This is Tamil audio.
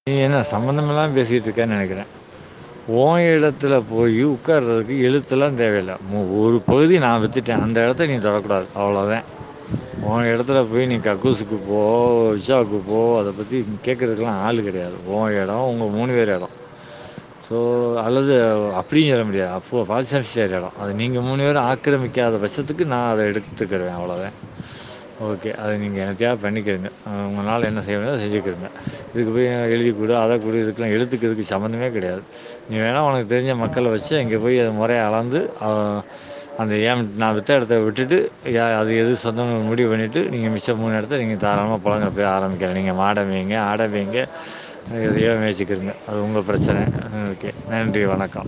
நீ என்ன சம்பந்தமில்லாம பேசிட்டு இருக்கேன்னு நெனைக்கிறேன் ஓன் இடத்துல போய் உட்கார்றதுக்கு எழுத்துலாம் தேவையில்ல ஒரு பகுதி நான் வித்துட்டேன் அந்த இடத்த நீ தொடக்கூடாது அவ்வளோதான் உன் இடத்துல போய் நீ கக்கூசுக்கு போ உஷாவுக்கு போ அத பத்தி கேட்கறதுக்கெல்லாம் ஆள் கிடையாது உன் இடம் உங்க மூணு பேர் இடம் ஸோ அல்லது அப்படியும் சொல்ல முடியாது அப்போ ஃபால்ஸ்ஃபேர் இடம் அது நீங்கள் மூணு பேரும் ஆக்கிரமிக்காத பட்சத்துக்கு நான் அத எடுத்துக்கிருவேன் அவ்வளோதான் ஓகே அது நீங்கள் என்னத்தையாவது பண்ணிக்கிருங்க உங்களால என்ன செய்ய முடியுமோ அத செஞ்சுக்கிருங்க இதுக்கு போய் எழுதி கொடு அதை கொடு இதுக்கெல்லாம் எழுத்துக்கு இதுக்கு சம்மந்தமே கிடையாது நீ வேணா உனக்கு தெரிஞ்ச மக்கள வச்சு அங்கே போய் அத முறையா அளந்து அந்த ஏன் நான் வித்த இடத்த விட்டுட்டு யா அது எது சொந்தம்னு முடிவு பண்ணிட்டு நீங்க மிச்சம் மூணு இடத்த நீங்க தாராளமா புழங்க போய் ஆரம்பிக்கலாம் நீங்க மாட மேய்ங்க ஆட மேய்ங்க எதையோ மேய்ச்சிக்கிருங்க அது உங்க பிரச்சனை ஓகே நன்றி வணக்கம்